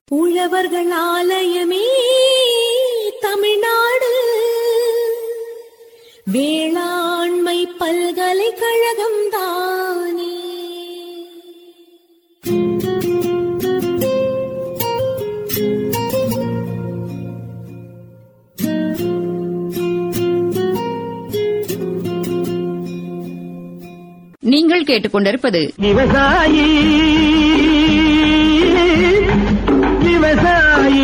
உழவர்கள் ஆலயமே தமிழ்நாடு வேளாண்மை பல்கலைக்கழகம் தானே நீங்கள் கேட்டுக்கொண்டிருப்பது விவசாயி விவசாயி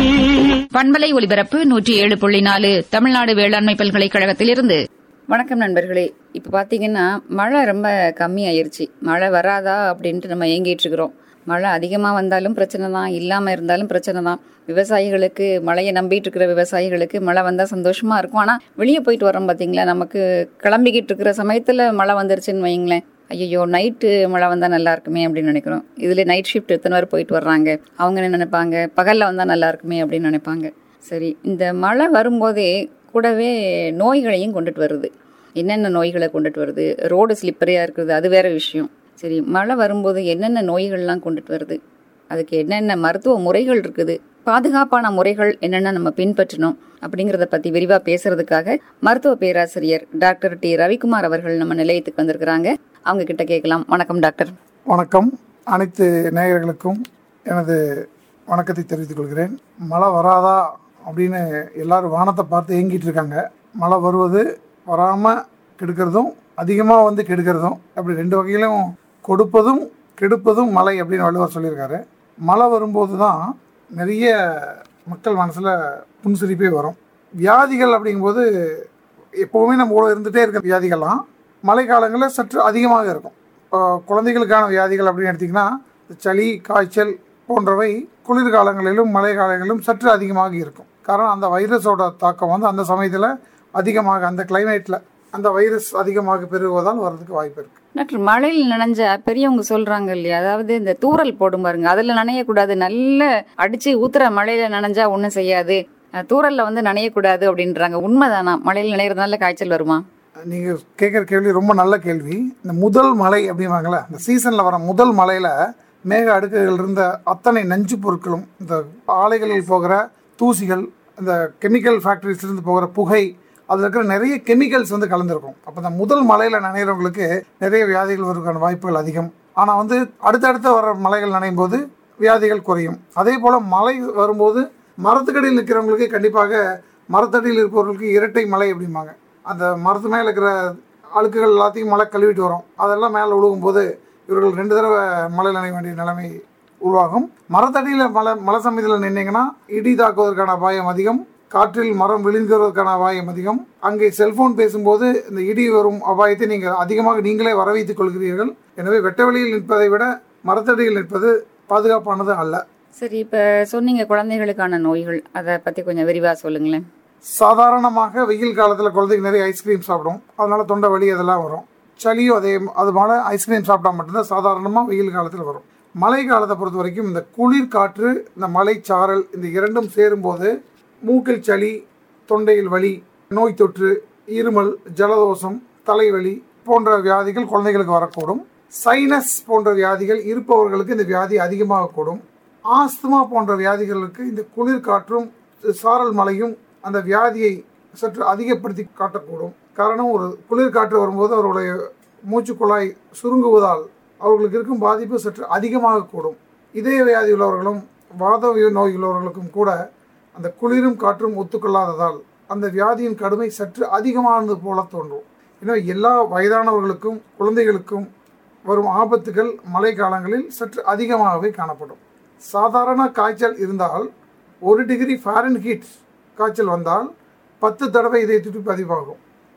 பண்பலை ஒலிபரப்பு நூற்றி ஏழு புள்ளி நாலு தமிழ்நாடு வேளாண்மை பல்கலைக்கழகத்திலிருந்து வணக்கம் நண்பர்களே இப்ப பாத்தீங்கன்னா மழை ரொம்ப கம்மி ஆயிருச்சு மழை வராதா அப்படின்ட்டு நம்ம ஏங்கிட்டு இருக்கிறோம் மழை அதிகமா வந்தாலும் பிரச்சனை தான் இல்லாம இருந்தாலும் பிரச்சனை தான் விவசாயிகளுக்கு மழையை நம்பிட்டு இருக்கிற விவசாயிகளுக்கு மழை வந்தா சந்தோஷமா இருக்கும் ஆனா வெளியே போயிட்டு வரோம் பாத்தீங்களா நமக்கு கிளம்பிக்கிட்டு இருக்கிற சமயத்துல மழை வந்துருச்சுன்னு வைங்களேன் ஐயோ நைட்டு மழை வந்தா நல்லா இருக்குமே அப்படின்னு நினைக்கிறோம் இதுல நைட் ஷிஃப்ட் எத்தனை பேர் போயிட்டு வர்றாங்க அவங்க என்ன நினைப்பாங்க பகல்ல வந்தா நல்லா இருக்குமே அப்படின்னு நினைப்பாங்க சரி இந்த மழை வரும்போதே கூடவே நோய்களையும் கொண்டுட்டு வருது என்னென்ன நோய்களை கொண்டுட்டு வருது ரோடு ஸ்லிப்பரியாக இருக்குது அது வேற விஷயம் சரி மழை வரும்போது என்னென்ன நோய்கள்லாம் கொண்டுட்டு வருது அதுக்கு என்னென்ன மருத்துவ முறைகள் இருக்குது பாதுகாப்பான முறைகள் என்னென்ன நம்ம பின்பற்றணும் அப்படிங்கிறத பற்றி விரிவாக பேசுறதுக்காக மருத்துவ பேராசிரியர் டாக்டர் டி ரவிக்குமார் அவர்கள் நம்ம நிலையத்துக்கு வந்திருக்கிறாங்க அவங்க கிட்ட கேட்கலாம் வணக்கம் டாக்டர் வணக்கம் அனைத்து நேயர்களுக்கும் எனது வணக்கத்தை தெரிவித்துக் கொள்கிறேன் மழை வராதா அப்படின்னு எல்லாரும் வானத்தை பார்த்து ஏங்கிட்டு இருக்காங்க மழை வருவது வராமல் கெடுக்கிறதும் அதிகமாக வந்து கெடுக்கிறதும் அப்படி ரெண்டு வகையிலும் கொடுப்பதும் கெடுப்பதும் மழை அப்படின்னு வள்ளுவர் சொல்லியிருக்காரு மழை வரும்போது தான் நிறைய மக்கள் மனசில் புன்சிரிப்பே வரும் வியாதிகள் அப்படிங்கும்போது எப்போவுமே நம்ம கூட இருந்துகிட்டே இருக்க வியாதிகள்லாம் மழை காலங்களில் சற்று அதிகமாக இருக்கும் இப்போ குழந்தைகளுக்கான வியாதிகள் அப்படின்னு எடுத்திங்கன்னா இந்த சளி காய்ச்சல் போன்றவை குளிர்காலங்களிலும் மழை காலங்களிலும் சற்று அதிகமாக இருக்கும் காரணம் அந்த வைரஸோட தாக்கம் வந்து அந்த சமயத்தில் அதிகமாக அந்த கிளைமேட்டில் அந்த வைரஸ் அதிகமாக பெருகுவதால் வர்றதுக்கு வாய்ப்பு இருக்குது டாக்டர் மழையில் நனைஞ்சா பெரியவங்க சொல்றாங்க இல்லையா அதாவது இந்த தூறல் போடும் பாருங்க அதுல நனையக்கூடாது நல்ல அடிச்சு ஊத்துற மழையில நனைஞ்சா ஒன்றும் செய்யாது அஹ் தூறல்ல வந்து நனையக்கூடாது அப்படின்றாங்க உண்மைதானா மழையில் நனைகிறதுனால காய்ச்சல் வருமா நீங்கள் கேட்குற கேள்வி ரொம்ப நல்ல கேள்வி இந்த முதல் மழை அப்படிம்பாங்களே இந்த சீசனில் வர முதல் மழையில் மேக அடுக்குகள் இருந்த அத்தனை நஞ்சு பொருட்களும் இந்த ஆலைகளில் போகிற தூசிகள் இந்த கெமிக்கல் ஃபேக்ட்ரிஸ்லேருந்து போகிற புகை அதில் இருக்கிற நிறைய கெமிக்கல்ஸ் வந்து கலந்துருக்கும் அப்போ இந்த முதல் மழையில் நனைகிறவங்களுக்கு நிறைய வியாதிகள் வருவதற்கான வாய்ப்புகள் அதிகம் ஆனால் வந்து அடுத்தடுத்த வர மலைகள் நனையும் போது வியாதிகள் குறையும் அதே போல் மழை வரும்போது மரத்துக்கடியில் நிற்கிறவங்களுக்கு கண்டிப்பாக மரத்தடியில் இருப்பவர்களுக்கு இரட்டை மலை அப்படிம்பாங்க அந்த மரத்து மேலே இருக்கிற அழுக்குகள் எல்லாத்தையும் மழை கழுவிட்டு வரும் அதெல்லாம் மேலே விழுகும்போது இவர்கள் ரெண்டு தடவை மழை நனைய வேண்டிய நிலைமை உருவாகும் மரத்தடியில் மலை மலை சமயத்தில் நின்னீங்கன்னா இடி தாக்குவதற்கான அபாயம் அதிகம் காற்றில் மரம் விழுங்குவதற்கான அபாயம் அதிகம் அங்கே செல்போன் பேசும்போது இந்த இடி வரும் அபாயத்தை நீங்கள் அதிகமாக நீங்களே வரவைத்துக் கொள்கிறீர்கள் எனவே வெட்ட வெளியில் நிற்பதை விட மரத்தடியில் நிற்பது பாதுகாப்பானது அல்ல சரி இப்ப சொன்னீங்க குழந்தைகளுக்கான நோய்கள் அதை பத்தி கொஞ்சம் விரிவா சொல்லுங்களேன் சாதாரணமாக வெயில் காலத்தில் குழந்தைங்க நிறைய ஐஸ்கிரீம் சாப்பிடும் அதனால தொண்டை வலி அதெல்லாம் வரும் சளியும் அதே அது போல ஐஸ்கிரீம் சாப்பிட்டா மட்டும்தான் சாதாரணமாக வெயில் காலத்தில் வரும் மழை காலத்தை பொறுத்த வரைக்கும் இந்த குளிர் காற்று இந்த மலை சாரல் இந்த இரண்டும் சேரும்போது மூக்கில் சளி தொண்டையில் வலி நோய் தொற்று இருமல் ஜலதோஷம் தலைவலி போன்ற வியாதிகள் குழந்தைகளுக்கு வரக்கூடும் சைனஸ் போன்ற வியாதிகள் இருப்பவர்களுக்கு இந்த வியாதி அதிகமாக கூடும் ஆஸ்துமா போன்ற வியாதிகளுக்கு இந்த குளிர் காற்றும் சாரல் மழையும் அந்த வியாதியை சற்று அதிகப்படுத்தி காட்டக்கூடும் காரணம் ஒரு குளிர் காற்று வரும்போது அவருடைய மூச்சு குழாய் சுருங்குவதால் அவர்களுக்கு இருக்கும் பாதிப்பு சற்று அதிகமாக கூடும் இதய வியாதி உள்ளவர்களும் வாத நோய் உள்ளவர்களுக்கும் கூட அந்த குளிரும் காற்றும் ஒத்துக்கொள்ளாததால் அந்த வியாதியின் கடுமை சற்று அதிகமானது போல தோன்றும் எனவே எல்லா வயதானவர்களுக்கும் குழந்தைகளுக்கும் வரும் ஆபத்துகள் மழை காலங்களில் சற்று அதிகமாகவே காணப்படும் சாதாரண காய்ச்சல் இருந்தால் ஒரு டிகிரி ஃபாரன்ஹீட் காய்ச்சல் வந்தால் பத்து தடவை இதய துடிப்பு பதிவாகும்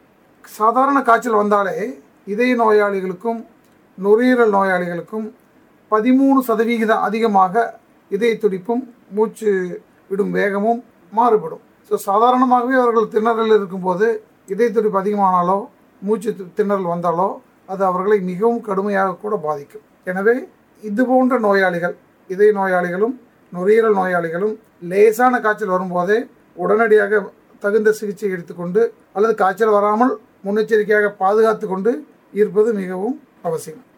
சாதாரண காய்ச்சல் வந்தாலே இதய நோயாளிகளுக்கும் நுரையீரல் நோயாளிகளுக்கும் பதிமூணு சதவிகிதம் அதிகமாக இதய துடிப்பும் மூச்சு விடும் வேகமும் மாறுபடும் ஸோ சாதாரணமாகவே அவர்கள் திணறல் இருக்கும்போது இதய துடிப்பு அதிகமானாலோ மூச்சு தி- திணறல் வந்தாலோ அது அவர்களை மிகவும் கடுமையாக கூட பாதிக்கும் எனவே இது போன்ற நோயாளிகள் இதய நோயாளிகளும் நுரையீரல் நோயாளிகளும் லேசான காய்ச்சல் வரும்போதே உடனடியாக தகுந்த சிகிச்சை எடுத்துக்கொண்டு அல்லது காய்ச்சல் வராமல் முன்னெச்சரிக்கையாக பாதுகாத்து கொண்டு இருப்பது மிகவும் அவசியம்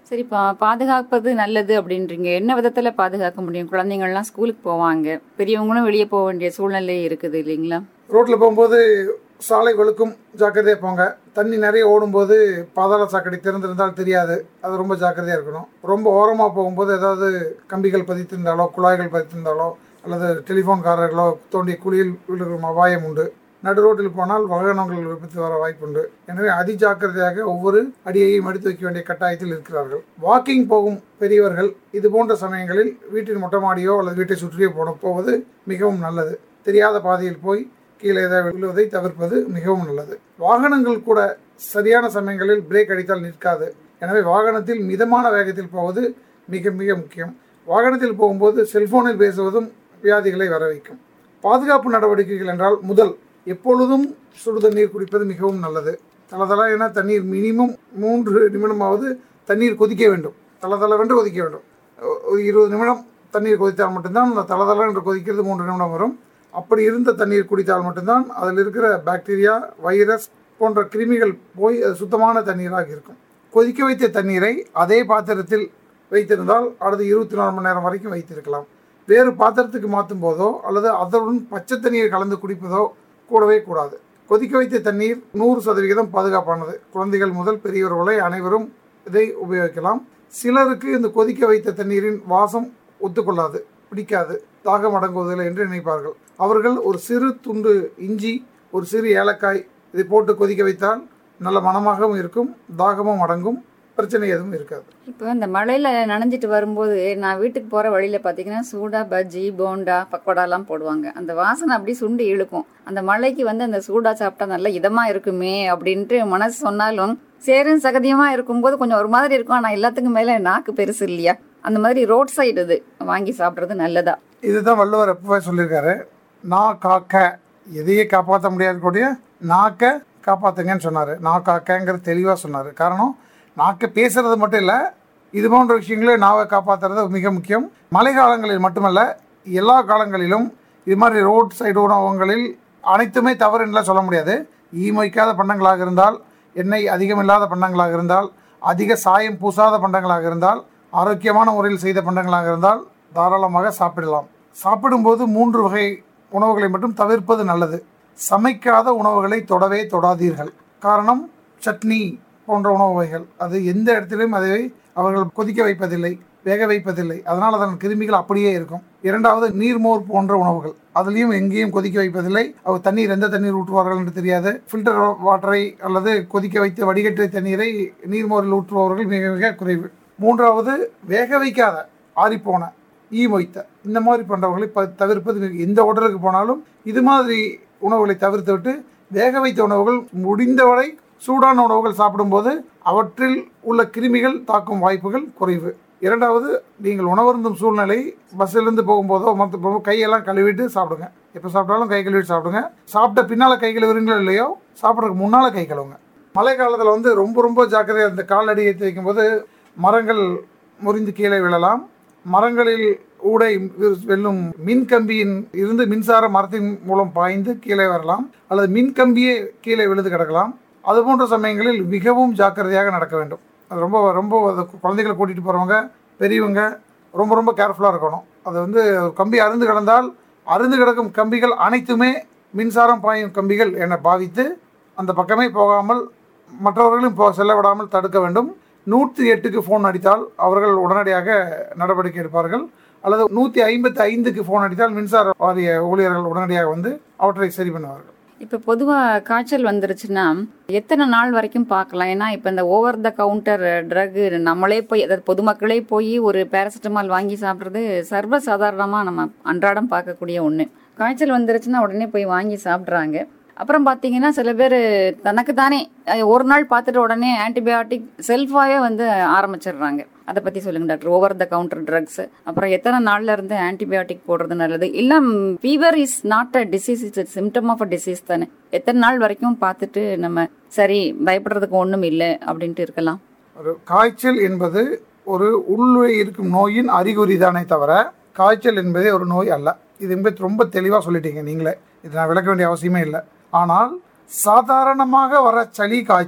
சரி பா பாதுகாப்பது நல்லது அப்படின்றீங்க என்ன விதத்துல பாதுகாக்க முடியும் குழந்தைங்கள்லாம் ஸ்கூலுக்கு போவாங்க பெரியவங்களும் வெளியே போக வேண்டிய சூழ்நிலை இருக்குது இல்லைங்களா ரோட்டில் போகும்போது சாலை வெளுக்கும் ஜாக்கிரதையாக போங்க தண்ணி நிறைய ஓடும்போது பாதாள சாக்கடை திறந்திருந்தால் தெரியாது அது ரொம்ப ஜாக்கிரதையாக இருக்கணும் ரொம்ப ஓரமாக போகும்போது ஏதாவது கம்பிகள் பதித்திருந்தாலோ குழாய்கள் பதித்திருந்தாலோ அல்லது டெலிஃபோன்காரர்களோ தோண்டிய குழியில் விழுகிற அபாயம் உண்டு நடு ரோட்டில் போனால் வாகனங்கள் விபத்து வர வாய்ப்புண்டு எனவே அதிஜாக்கிரதையாக ஒவ்வொரு அடியையும் எடுத்து வைக்க வேண்டிய கட்டாயத்தில் இருக்கிறார்கள் வாக்கிங் போகும் பெரியவர்கள் இது போன்ற சமயங்களில் வீட்டின் மொட்டை மாடியோ அல்லது வீட்டை சுற்றியோ போன போவது மிகவும் நல்லது தெரியாத பாதையில் போய் கீழே ஏதாவது விழுவதை தவிர்ப்பது மிகவும் நல்லது வாகனங்கள் கூட சரியான சமயங்களில் பிரேக் அடித்தால் நிற்காது எனவே வாகனத்தில் மிதமான வேகத்தில் போவது மிக மிக முக்கியம் வாகனத்தில் போகும்போது செல்போனில் பேசுவதும் வியாதிகளை வர வைக்கும் பாதுகாப்பு நடவடிக்கைகள் என்றால் முதல் எப்பொழுதும் சுடு தண்ணீர் குடிப்பது மிகவும் நல்லது தளதள என தண்ணீர் மினிமம் மூன்று நிமிடமாவது தண்ணீர் கொதிக்க வேண்டும் தளதளவென்று கொதிக்க வேண்டும் ஒரு இருபது நிமிடம் தண்ணீர் கொதித்தால் மட்டும்தான் அந்த தளதள என்று கொதிக்கிறது மூன்று நிமிடம் வரும் அப்படி இருந்த தண்ணீர் குடித்தால் மட்டும்தான் அதில் இருக்கிற பாக்டீரியா வைரஸ் போன்ற கிருமிகள் போய் அது சுத்தமான தண்ணீராக இருக்கும் கொதிக்க வைத்த தண்ணீரை அதே பாத்திரத்தில் வைத்திருந்தால் அடுத்த இருபத்தி நாலு மணி நேரம் வரைக்கும் வைத்திருக்கலாம் வேறு பாத்திரத்துக்கு மாற்றும் போதோ அல்லது அதனுடன் பச்சை தண்ணீர் கலந்து குடிப்பதோ கூடவே கூடாது கொதிக்க வைத்த தண்ணீர் நூறு சதவிகிதம் பாதுகாப்பானது குழந்தைகள் முதல் பெரியவர் வரை அனைவரும் இதை உபயோகிக்கலாம் சிலருக்கு இந்த கொதிக்க வைத்த தண்ணீரின் வாசம் ஒத்துக்கொள்ளாது பிடிக்காது தாகம் அடங்குவதில்லை என்று நினைப்பார்கள் அவர்கள் ஒரு சிறு துண்டு இஞ்சி ஒரு சிறு ஏலக்காய் இதை போட்டு கொதிக்க வைத்தால் நல்ல மனமாகவும் இருக்கும் தாகமும் அடங்கும் பிரச்சனை எதுவும் இருக்காது இப்போ இந்த மழையில நனைஞ்சிட்டு வரும்போது நான் வீட்டுக்கு போற வழியில பாத்தீங்கன்னா சூடா பஜ்ஜி போண்டா பக்கோடாலாம் போடுவாங்க அந்த வாசனை அப்படி சுண்டி இழுக்கும் அந்த மழைக்கு வந்து அந்த சூடா சாப்பிட்டா நல்ல இதமா இருக்குமே அப்படின்ட்டு மனசு சொன்னாலும் சேரும் சகதியமா இருக்கும்போது கொஞ்சம் ஒரு மாதிரி இருக்கும் ஆனா எல்லாத்துக்கும் மேல நாக்கு பெருசு இல்லையா அந்த மாதிரி ரோட் சைடு இது வாங்கி சாப்பிடுறது நல்லதா இதுதான் வள்ளுவர் எப்பவே சொல்லியிருக்காரு நான் காக்க எதையே காப்பாற்ற முடியாது கூடிய நாக்க காப்பாத்துங்கன்னு சொன்னார் நான் காக்கங்கிறது தெளிவாக சொன்னார் காரணம் நாக்க பேசுறது மட்டும் இல்லை இது போன்ற விஷயங்களே நாவை காப்பாற்றுறது மிக முக்கியம் மழை காலங்களில் மட்டுமல்ல எல்லா காலங்களிலும் இது மாதிரி ரோட் சைடு உணவகங்களில் அனைத்துமே தவறுன்னுலாம் சொல்ல முடியாது ஈ மொய்க்காத பண்டங்களாக இருந்தால் எண்ணெய் அதிகமில்லாத பண்டங்களாக இருந்தால் அதிக சாயம் பூசாத பண்டங்களாக இருந்தால் ஆரோக்கியமான முறையில் செய்த பண்டங்களாக இருந்தால் தாராளமாக சாப்பிடலாம் சாப்பிடும்போது மூன்று வகை உணவுகளை மட்டும் தவிர்ப்பது நல்லது சமைக்காத உணவுகளை தொடவே தொடாதீர்கள் காரணம் சட்னி போன்ற உணவு வகைகள் அது எந்த இடத்திலும் அதை அவர்கள் கொதிக்க வைப்பதில்லை வேக வைப்பதில்லை அதனால் அதன் கிருமிகள் அப்படியே இருக்கும் இரண்டாவது நீர்மோர் போன்ற உணவுகள் அதுலேயும் எங்கேயும் கொதிக்க வைப்பதில்லை அவர் தண்ணீர் எந்த தண்ணீர் ஊற்றுவார்கள் என்று தெரியாது ஃபில்டர் வாட்டரை அல்லது கொதிக்க வைத்த வடிகட்டிய தண்ணீரை நீர்மோரில் ஊற்றுபவர்கள் மிக மிக குறைவு மூன்றாவது வேக வைக்காத ஆறிப்போன ஈ மொய்த்த இந்த மாதிரி பண்ணுறவர்களை ப தவிர்ப்பது மிக- எந்த ஹோட்டலுக்கு போனாலும் இது மாதிரி உணவுகளை தவிர்த்து விட்டு வேக வைத்த உணவுகள் முடிந்தவரை சூடான உணவுகள் சாப்பிடும்போது அவற்றில் உள்ள கிருமிகள் தாக்கும் வாய்ப்புகள் குறைவு இரண்டாவது நீங்கள் உணவருந்தும் சூழ்நிலை பஸ்ஸிலிருந்து போகும்போதோ மற்ற போகும்போது கையெல்லாம் கழுவிட்டு சாப்பிடுங்க எப்போ சாப்பிட்டாலும் கை கழுவிட்டு சாப்பிடுங்க சாப்பிட்ட பின்னால் கை கழுவுறீங்களோ இல்லையோ சாப்பிட்றதுக்கு முன்னால் கை கழுவுங்க மழை காலத்தில் வந்து ரொம்ப ரொம்ப ஜாக்கிரதையாக இந்த காலடி ஏற்றி வைக்கும்போது மரங்கள் முறிந்து கீழே விழலாம் மரங்களில் ஊடை வி- வெல்லும் மின் கம்பியின் இருந்து மின்சார மரத்தின் மூலம் பாய்ந்து கீழே வரலாம் அல்லது மின் கம்பியே கீழே விழுந்து கிடக்கலாம் அது போன்ற சமயங்களில் மிகவும் ஜாக்கிரதையாக நடக்க வேண்டும் அது ரொம்ப ரொம்ப அது குழந்தைகளை கூட்டிகிட்டு போகிறவங்க பெரியவங்க ரொம்ப ரொம்ப கேர்ஃபுல்லாக இருக்கணும் அது வந்து ஒரு கம்பி அருந்து கிடந்தால் அருந்து கிடக்கும் கம்பிகள் அனைத்துமே மின்சாரம் பாயும் கம்பிகள் என பாவித்து அந்த பக்கமே போகாமல் மற்றவர்களும் போ செல்ல விடாமல் தடுக்க வேண்டும் நூற்றி எட்டுக்கு ஃபோன் அடித்தால் அவர்கள் உடனடியாக நடவடிக்கை எடுப்பார்கள் அல்லது நூற்றி ஐம்பத்தி ஐந்துக்கு ஃபோன் அடித்தால் மின்சார வாரிய ஊழியர்கள் உடனடியாக வந்து அவற்றை சரி பண்ணுவார்கள் இப்ப பொதுவா காய்ச்சல் வந்துருச்சுன்னா எத்தனை நாள் வரைக்கும் பார்க்கலாம் ஏன்னா இப்ப இந்த ஓவர் த கவுண்டர் ட்ரக் நம்மளே போய் அதாவது பொதுமக்களே போய் ஒரு பேராசிட்டமால் வாங்கி சாப்பிட்றது சர்வ சாதாரணமா நம்ம அன்றாடம் பார்க்கக்கூடிய ஒண்ணு காய்ச்சல் வந்துருச்சுன்னா உடனே போய் வாங்கி சாப்பிட்றாங்க அப்புறம் பார்த்தீங்கன்னா சில பேர் தனக்கு தானே அஹ், ஒரு நாள் பார்த்துட்டு உடனே ஆன்டிபயோட்டிக் செல்ஃபாவே வந்து ஆரம்பிச்சிடுறாங்க அதை பத்தி சொல்லுங்க doctor over the counter drugs அப்புறம் எத்தனை நாள்ல இருந்து ஆன்டிபயோட்டிக் போடுறது நல்லது இல்ல fever is not a disease it's symptom of a disease தானே எத்தனை நாள் வரைக்கும் பார்த்துட்டு நம்ம சரி பயப்படுறதுக்கு ஒண்ணும் இல்லை அப்படின்ட்டு இருக்கலாம் ஒரு காய்ச்சல் என்பது ஒரு உள்ளே இருக்கும் நோயின் அறிகுறி தானே தவிர காய்ச்சல் என்பதே ஒரு நோய் அல்ல இது என்பது ரொம்ப தெளிவாக சொல்லிட்டீங்க நீங்களே இது நான் விளக்க வேண்டிய அவசியமே இல்லை ஆனால் சாதாரணமாக வர சளி காய்ச்சல்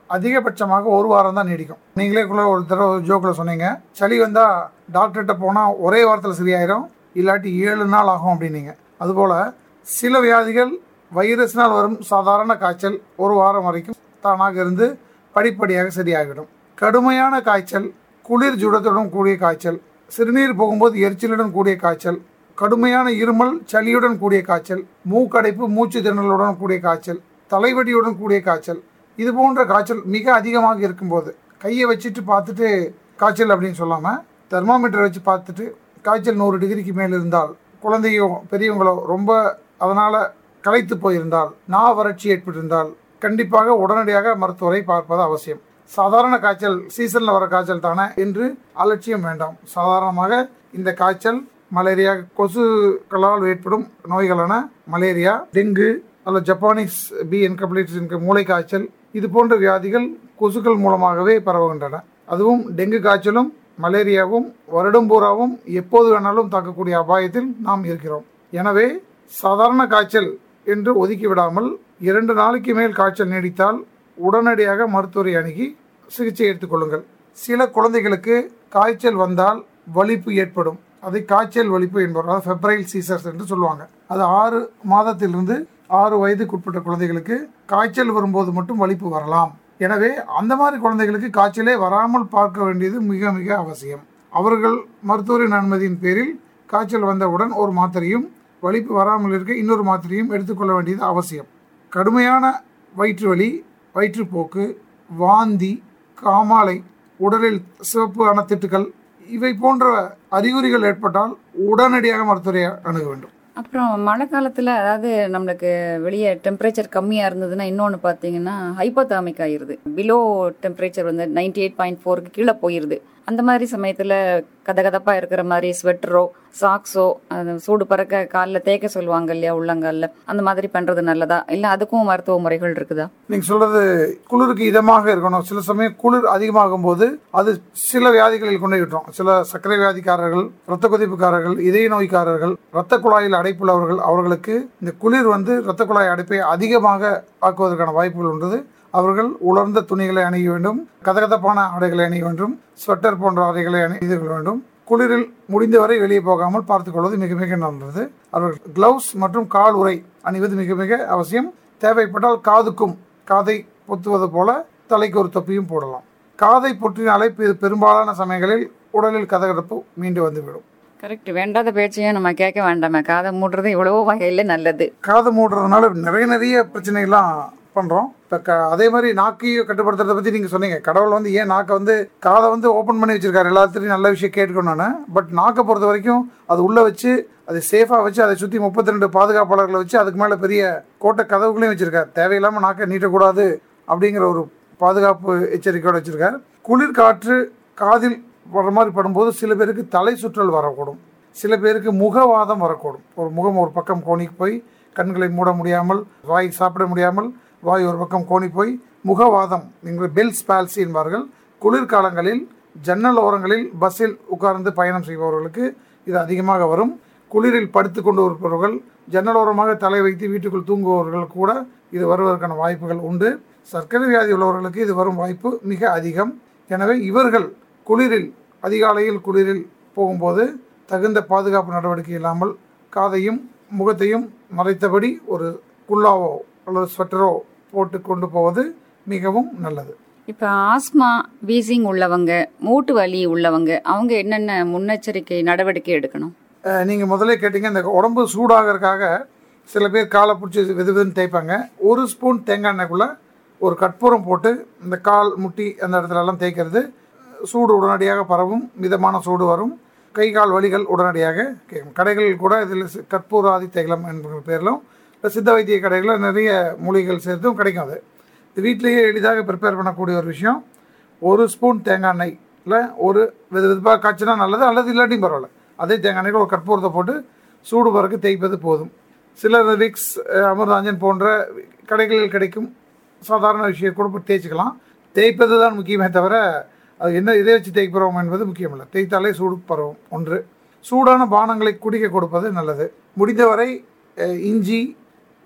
அதிகபட்சமாக ஒரு வாரம் தான் நீடிக்கும் நீங்களே கூட ஒரு தடவை ஜோக்கில் சொன்னீங்க சளி வந்தால் டாக்டர்கிட்ட போனால் ஒரே வாரத்தில் சரியாயிரும் இல்லாட்டி ஏழு நாள் ஆகும் அப்படின்னீங்க அதுபோல் சில வியாதிகள் வைரஸ்னால் வரும் சாதாரண காய்ச்சல் ஒரு வாரம் வரைக்கும் தானாக இருந்து படிப்படியாக சரியாகிடும் கடுமையான காய்ச்சல் குளிர் ஜுடத்துடன் கூடிய காய்ச்சல் சிறுநீர் போகும்போது எரிச்சலுடன் கூடிய காய்ச்சல் கடுமையான இருமல் சளியுடன் கூடிய காய்ச்சல் மூக்கடைப்பு மூச்சு திணறலுடன் கூடிய காய்ச்சல் தலைவலியுடன் கூடிய காய்ச்சல் இது போன்ற காய்ச்சல் மிக அதிகமாக இருக்கும்போது கையை வச்சுட்டு பார்த்துட்டு காய்ச்சல் அப்படின்னு சொல்லாமல் தெர்மாமீட்டர் வச்சு பார்த்துட்டு காய்ச்சல் நூறு டிகிரிக்கு மேல் இருந்தால் குழந்தையோ பெரியவங்களோ ரொம்ப அதனால் களைத்து போயிருந்தால் நா வறட்சி ஏற்பட்டிருந்தால் கண்டிப்பாக உடனடியாக மருத்துவரை பார்ப்பது அவசியம் சாதாரண காய்ச்சல் சீசனில் வர காய்ச்சல் தானே என்று அலட்சியம் வேண்டாம் சாதாரணமாக இந்த காய்ச்சல் மலேரியா கொசுக்களால் ஏற்படும் நோய்களான மலேரியா டெங்கு அல்லது ஜப்பானீஸ் பி என்கப்ளிட்ஸ் என்கிற மூளை காய்ச்சல் இது போன்ற வியாதிகள் கொசுக்கள் மூலமாகவே பரவுகின்றன அதுவும் டெங்கு காய்ச்சலும் மலேரியாவும் வருடம் பூராவும் எப்போது வேணாலும் தாக்கக்கூடிய அபாயத்தில் நாம் இருக்கிறோம் எனவே சாதாரண காய்ச்சல் என்று ஒதுக்கி விடாமல் இரண்டு நாளைக்கு மேல் காய்ச்சல் நீடித்தால் உடனடியாக மருத்துவரை அணுகி சிகிச்சை எடுத்துக்கொள்ளுங்கள் சில குழந்தைகளுக்கு காய்ச்சல் வந்தால் வலிப்பு ஏற்படும் அதை காய்ச்சல் வலிப்பு என்பவர் அதாவது ஃபெப்ரைல் சீசர்ஸ் என்று சொல்லுவாங்க அது ஆறு மாதத்திலிருந்து ஆறு வயதுக்குட்பட்ட குழந்தைகளுக்கு காய்ச்சல் வரும்போது மட்டும் வலிப்பு வரலாம் எனவே அந்த மாதிரி குழந்தைகளுக்கு காய்ச்சலே வராமல் பார்க்க வேண்டியது மிக மிக அவசியம் அவர்கள் மருத்துவரின் அனுமதியின் பேரில் காய்ச்சல் வந்தவுடன் ஒரு மாத்திரையும் வலிப்பு வராமல் இருக்க இன்னொரு மாத்திரையும் எடுத்துக்கொள்ள வேண்டியது அவசியம் கடுமையான வயிற்று வலி வயிற்றுப்போக்கு வாந்தி காமாலை உடலில் சிவப்பு அணத்திட்டுகள் இவை போன்ற அறிகுறிகள் ஏற்பட்டால் உடனடியாக மருத்துவரை அணுக வேண்டும் அப்புறம் மழை காலத்தில் அதாவது நம்மளுக்கு வெளியே டெம்பரேச்சர் கம்மியாக இருந்ததுன்னா இன்னொன்று பார்த்தீங்கன்னா ஹைப்போதாமிக் ஆயிருது பிலோ டெம்பரேச்சர் வந்து நைன்டி எயிட் பாயிண்ட் ஃபோருக்கு கீழே போயிருது அந்த மாதிரி சமயத்தில் கதகதப்பாக இருக்கிற மாதிரி ஸ்வெட்டரோ சாக்ஸோ அது சூடு பறக்க காலில் தேய்க்க சொல்லுவாங்க இல்லையா உள்ளங்காலில் அந்த மாதிரி பண்ணுறது நல்லதா இல்லை அதுக்கும் மருத்துவ முறைகள் இருக்குதா நீங்க சொல்றது குளிருக்கு இதமாக இருக்கணும் சில சமயம் குளிர் அதிகமாகும் போது அது சில வியாதிகளில் கொண்டு விட்டுரும் சில சர்க்கரை வியாதிக்காரர்கள் இரத்த கொதிப்புக்காரர்கள் இதய நோய்க்காரர்கள் இரத்த குழாயில் அடைப்புள்ளவர்கள் அவர்களுக்கு இந்த குளிர் வந்து இரத்த குழாய் அடைப்பை அதிகமாக ஆக்குவதற்கான வாய்ப்புகள் உள்ளது அவர்கள் உலர்ந்த துணிகளை அணிய வேண்டும் கதகதப்பான ஆடைகளை அணிய வேண்டும் ஸ்வெட்டர் போன்ற ஆடைகளை அணிந்து கொள்ள வேண்டும் குளிரில் முடிந்தவரை வெளியே போகாமல் பார்த்துக் கொள்வது மிக மிக நல்லது அவர்கள் கிளவுஸ் மற்றும் கால் உறை அணிவது மிக மிக அவசியம் தேவைப்பட்டால் காதுக்கும் காதை பொத்துவது போல தலைக்கு ஒரு தொப்பியும் போடலாம் காதை பொற்றினாலே பெ- பெரும்பாலான சமயங்களில் உடலில் கதகதப்பு மீண்டு வந்துவிடும் கரெக்ட் வேண்டாத பேச்சையும் நம்ம கேட்க வேண்டாமே காதை மூடுறது இவ்வளவோ வகையில் நல்லது காது மூடுறதுனால நிறைய நிறைய பிரச்சனைகள்லாம் பண்ணுறோம் இப்போ க அதே மாதிரி நாக்கையும் கட்டுப்படுத்துறதை பற்றி நீங்கள் சொன்னீங்க கடவுள் வந்து ஏன் நாக்கை வந்து காதை வந்து ஓப்பன் பண்ணி வச்சிருக்காரு எல்லாத்துலையும் நல்ல விஷயம் கேட்கணும்னு பட் நாக்கை பொறுத்த வரைக்கும் அது உள்ளே வச்சு அதை சேஃபாக வச்சு அதை சுற்றி முப்பத்தி ரெண்டு பாதுகாப்பாளர்களை வச்சு அதுக்கு மேலே பெரிய கோட்டை கதவுகளையும் வச்சிருக்காரு தேவையில்லாமல் நாக்கை நீட்டக்கூடாது அப்படிங்கிற ஒரு பாதுகாப்பு எச்சரிக்கையோடு வச்சிருக்காரு குளிர் காற்று காதில் வர மாதிரி படும்போது சில பேருக்கு தலை சுற்றல் வரக்கூடும் சில பேருக்கு முகவாதம் வரக்கூடும் ஒரு முகம் ஒரு பக்கம் கோணிக்கு போய் கண்களை மூட முடியாமல் வாய் சாப்பிட முடியாமல் வாய் ஒரு பக்கம் கோணி போய் முகவாதம் நீங்கள் பெல்ஸ் பால்சி என்பார்கள் குளிர்காலங்களில் ஜன்னல் ஓரங்களில் பஸ்ஸில் உட்கார்ந்து பயணம் செய்பவர்களுக்கு இது அதிகமாக வரும் குளிரில் படுத்து கொண்டு இருப்பவர்கள் ஜன்னலோரமாக தலை வைத்து வீட்டுக்குள் தூங்குபவர்கள் கூட இது வருவதற்கான வாய்ப்புகள் உண்டு சர்க்கரை வியாதி உள்ளவர்களுக்கு இது வரும் வாய்ப்பு மிக அதிகம் எனவே இவர்கள் குளிரில் அதிகாலையில் குளிரில் போகும்போது தகுந்த பாதுகாப்பு நடவடிக்கை இல்லாமல் காதையும் முகத்தையும் மறைத்தபடி ஒரு குல்லாவோ அல்லது ஸ்வெட்டரோ போட்டு கொண்டு போவது மிகவும் நல்லது இப்போ ஆஸ்மா வீசிங் உள்ளவங்க மூட்டு வலி உள்ளவங்க அவங்க என்னென்ன முன்னெச்சரிக்கை நடவடிக்கை எடுக்கணும் அஹ், நீங்க முதல்ல கேட்டீங்க இந்த உடம்பு சூடாகிறதுக்காக சில பேர் காலை பிடிச்சி வெது வெதுன்னு தேய்ப்பாங்க ஒரு ஸ்பூன் தேங்காய் எண்ணெய்க்குள்ள ஒரு கற்பூரம் போட்டு இந்த கால் முட்டி அந்த இடத்துல எல்லாம் தேய்க்கிறது சூடு உடனடியாக பரவும் மிதமான சூடு வரும் கை கால் வலிகள் உடனடியாக கேட்கும் கடைகளில் கூட இதில் சி- கற்பூராதி தைலம் என்கிற பேரிலும் இப்போ சித்த வைத்திய கடைகளில் நிறைய மூலிகைகள் சேர்த்தும் கிடைக்கும் அது இது வீட்டிலேயே எளிதாக ப்ரிப்பேர் பண்ணக்கூடிய ஒரு விஷயம் ஒரு ஸ்பூன் தேங்காய் எண்ணெயில் ஒரு வெது வெதுப்பாக காய்ச்சினா நல்லது அல்லது இல்லாட்டியும் பரவாயில்ல அதே தேங்காய் எண்ணெயில் ஒரு கற்பூரத்தை போட்டு சூடு பறக்க தேய்ப்பது போதும் சிலர் விக்ஸ் அஹ், அமிர்தாஞ்சன் போன்ற கடைகளில் கிடைக்கும் சாதாரண விஷயம் கூட போட்டு தேய்ச்சிக்கலாம் தேய்ப்பது தான் முக்கியமே தவிர அது என்ன இதை வச்சு தேய்க்கிறோம் என்பது முக்கியமில்லை தேய்த்தாலே சூடு பரவும் ஒன்று சூடான பானங்களை குடிக்க கொடுப்பது நல்லது முடிந்தவரை அஹ், இஞ்சி